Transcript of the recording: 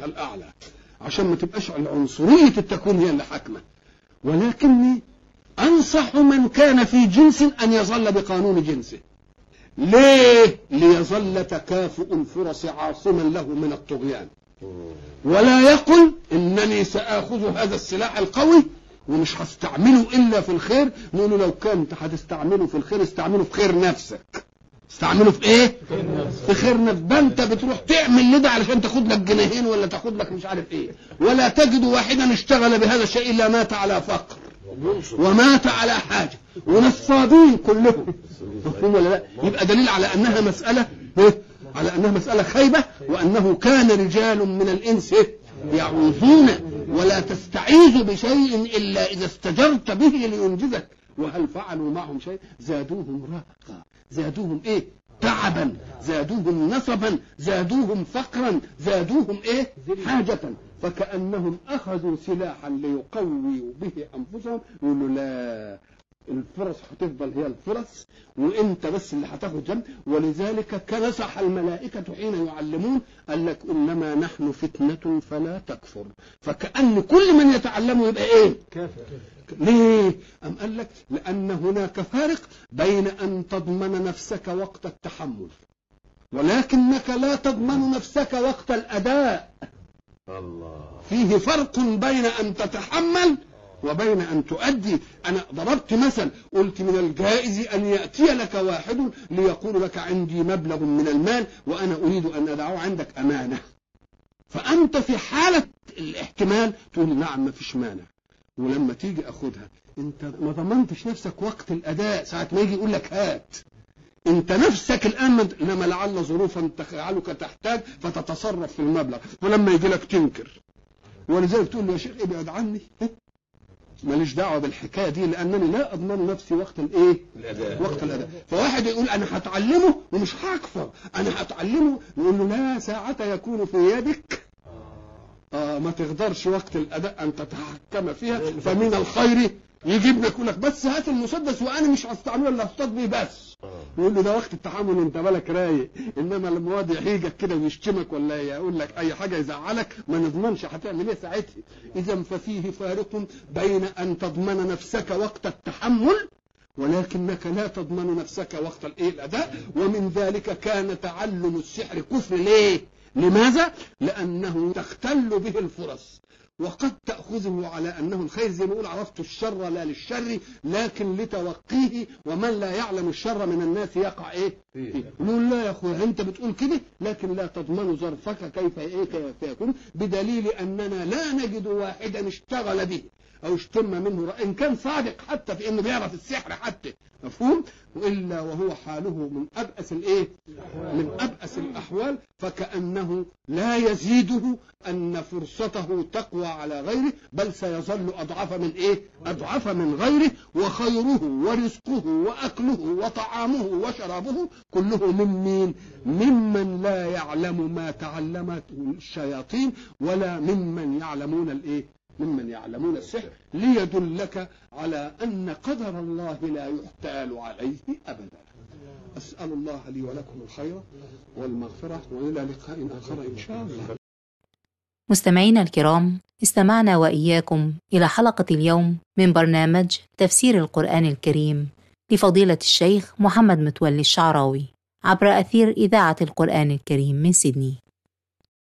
بها الأعلى عشان ما تبقاش عنصرية التكوين هي اللي حاكمة ولكني أنصح من كان في جنس أن يظل بقانون جنسه ليه؟ ليظل تكافؤ الفرص عاصما له من الطغيان ولا يقل إنني سآخذ هذا السلاح القوي ومش هستعمله إلا في الخير نقول له لو كنت هتستعمله في الخير استعمله في خير نفسك استعمله في ايه في خير نفس ده انت بتروح تعمل لده علشان تاخد لك جنيهين ولا تاخد لك مش عارف ايه ولا تجد واحدا اشتغل بهذا الشيء الا مات على فقر ومات على حاجه ونصابين كلهم مفهوم ولا لا يبقى دليل على انها مساله إيه؟ على انها مساله خيبه وانه كان رجال من الانس إيه؟ يعوذون ولا تستعيذ بشيء الا اذا استجرت به لينجزك وهل فعلوا معهم شيء زادوهم رهقا زادوهم ايه تعبا زادوهم نصبا زادوهم فقرا زادوهم ايه حاجة فكأنهم أخذوا سلاحا ليقويوا به أنفسهم يقولوا لا الفرص هتفضل هي الفرص وانت بس اللي هتاخد جنب ولذلك كنسح الملائكة حين يعلمون قال لك انما نحن فتنة فلا تكفر فكأن كل من يتعلم يبقى ايه ليه أم قال لك لأن هناك فارق بين أن تضمن نفسك وقت التحمل ولكنك لا تضمن نفسك وقت الأداء الله فيه فرق بين أن تتحمل وبين أن تؤدي أنا ضربت مثل قلت من الجائز أن يأتي لك واحد ليقول لك عندي مبلغ من المال وأنا أريد أن أدعه عندك أمانة فأنت في حالة الاحتمال تقول نعم ما فيش مانع ولما تيجي أخدها أنت ما ضمنتش نفسك وقت الأداء ساعة ما يجي يقول لك هات انت نفسك الان ما- انما لعل ظروفا تجعلك تحتاج فتتصرف في المبلغ ولما يجي لك تنكر ولذلك تقول له يا شيخ ابعد عني ماليش دعوه بالحكايه دي لانني لا اضمن نفسي وقت الايه؟ الأداء. وقت الاداء فواحد يقول انا هتعلمه ومش هكفر انا هتعلمه نقول له لا ساعة يكون في يدك آه ما تقدرش وقت الاداء ان تتحكم فيها فمن الخير يجيب لك يقول لك بس هات المسدس وانا مش هستعمله الا اصطاد بيه بس يقول له ده وقت التحمل انت بالك رايق انما لما واد يحيجك كده ويشتمك ولا يقول لك اي حاجه يزعلك ما نضمنش هتعمل ايه ساعتها اذا ففيه فارق بين ان تضمن نفسك وقت التحمل ولكنك لا تضمن نفسك وقت الايه الاداء ومن ذلك كان تعلم السحر كفر ليه لماذا لانه تختل به الفرص وقد تأخذه على أنه الخير زي ما يقول عرفت الشر لا للشر لكن لتوقيه ومن لا يعلم الشر من الناس يقع إيه؟ فيه. يقول لا يا أخويا أنت بتقول كده لكن لا تضمن ظرفك كيف إيه كيف يكون بدليل أننا لا نجد واحدا اشتغل به أو اشتم منه رأي إن كان صادق حتى في إنه بيعرف السحر حتى مفهوم؟ وإلا وهو حاله من أبأس الإيه؟ من أبأس الأحوال فكأنه لا يزيده أن فرصته تقوى على غيره بل سيظل أضعف من إيه؟ أضعف من غيره وخيره ورزقه وأكله وطعامه وشرابه كله من مين؟ ممن لا يعلم ما تعلمته الشياطين ولا ممن يعلمون الإيه؟ ممن يعلمون السحر ليدلك على أن قدر الله لا يحتال عليه أبدا أسأل الله لي ولكم الخير والمغفرة وإلى لقاء آخر إن شاء الله مستمعينا الكرام استمعنا وإياكم إلى حلقة اليوم من برنامج تفسير القرآن الكريم لفضيلة الشيخ محمد متولي الشعراوي عبر أثير إذاعة القرآن الكريم من سيدني